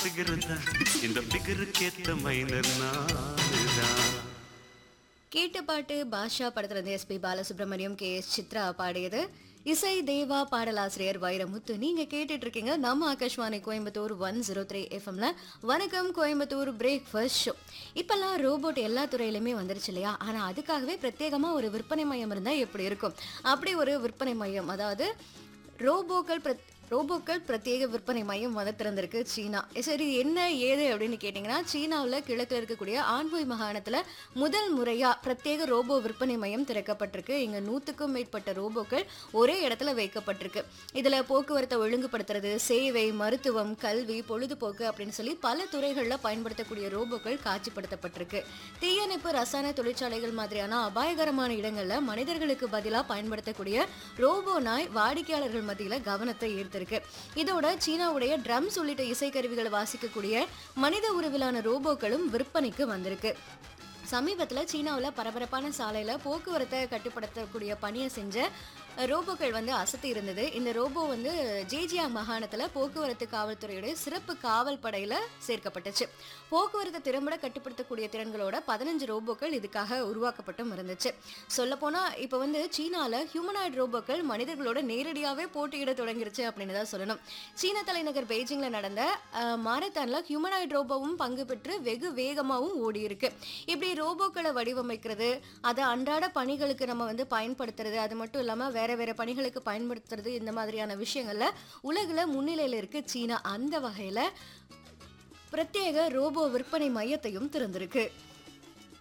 figure தான் இந்த ஃபிகருக்கு ஏத்த மைனர் நானுதான் கேட்ட பாட்டு பாஷா படத்துல இருந்து SP Balasubrahmanyam K S Chithra பாடியது இசை தேவா பாடலாசிரியர் வைரமுத்து நீங்க கேட்டுட்டு இருக்கீங்க நம்ம Akashvani Coimbatore one zero three எஃப்எம்ல வணக்கம் கோயம்புத்தூர் பிரேக்ஃபாஸ்ட் ஷோ இப்பெல்லாம் ரோபோட் எல்லா துறையிலுமே வந்துருச்சு இல்லையா ஆனா அதுக்காகவே பிரத்யேகமா ஒரு விற்பனை மையம் இருந்தா எப்படி இருக்கும் அப்படி ஒரு விற்பனை மையம் அதாவது ரோபோக்கள் பிரத் ரோபோக்கள் பிரத்யேக விற்பனை மையம் வந்து திறந்திருக்கு சீனா சரி என்ன ஏது அப்படின்னு கேட்டிங்கன்னா சீனாவில் கிழக்கில் இருக்கக்கூடிய ஆன்வோய் மாகாணத்தில் முதல் முறையாக பிரத்யேக ரோபோ விற்பனை மையம் திறக்கப்பட்டிருக்கு இங்கே நூற்றுக்கும் மேற்பட்ட ரோபோக்கள் ஒரே இடத்துல வைக்கப்பட்டிருக்கு இதில் போக்குவரத்தை ஒழுங்குபடுத்துறது சேவை மருத்துவம் கல்வி பொழுதுபோக்கு அப்படின்னு சொல்லி பல துறைகளில் பயன்படுத்தக்கூடிய ரோபோக்கள் காட்சிப்படுத்தப்பட்டிருக்கு தீயணைப்பு ரசாயன தொழிற்சாலைகள் மாதிரியான அபாயகரமான இடங்களில் மனிதர்களுக்கு பதிலாக பயன்படுத்தக்கூடிய ரோபோ நாய் வாடிக்கையாளர்கள் மத்தியில் கவனத்தை ஈர்த்திருக்கு இதோட சீனாவுடைய ட்ரம்ஸ் உள்ளிட்ட இசைக்கருவிகளை வாசிக்கக்கூடிய மனித உருவிலான ரோபோக்களும் விற்பனைக்கு வந்திருக்கு சமீபத்தில் சீனாவில் பரபரப்பான சாலையில் போக்குவரத்தை கட்டுப்படுத்தக்கூடிய பணியை செஞ்ச ரோபோக்கள் வந்து அசத்தி இருந்தது இந்த ரோபோ வந்து ஜேஜியா மாகாணத்தில் போக்குவரத்து காவல்துறையுடைய சிறப்பு காவல் படையில் சேர்க்கப்பட்டுச்சு போக்குவரத்து திறம்பட கட்டுப்படுத்தக்கூடிய திறன்களோட பதினஞ்சு ரோபோக்கள் இதுக்காக உருவாக்கப்பட்டும் இருந்துச்சு சொல்லப்போனால் இப்போ வந்து சீனாவில் ஹியூமனாய்டு ரோபோக்கள் மனிதர்களோட நேரடியாகவே போட்டியிட தொடங்கிருச்சு அப்படின்னு தான் சொல்லணும் சீன தலைநகர் பெய்ஜிங்கில் நடந்த மாரத்தானில் ஹியூமனாய்டு ரோபோவும் பங்கு பெற்று வெகு வேகமாகவும் ஓடி இருக்கு இப்படி ரோபோக்களை வடிவமைக்கிறது அதை அன்றாட பணிகளுக்கு நம்ம வந்து பயன்படுத்துறது அது மட்டும் இல்லாமல் வேற வேற பணிகளுக்கு பயன்படுத்துறது இந்த மாதிரியான விஷயங்கள்ல உலகில் முன்னிலையில் இருக்கு சீனா அந்த வகையில் பிரத்யேக ரோபோ விற்பனை மையத்தையும் திறந்திருக்கு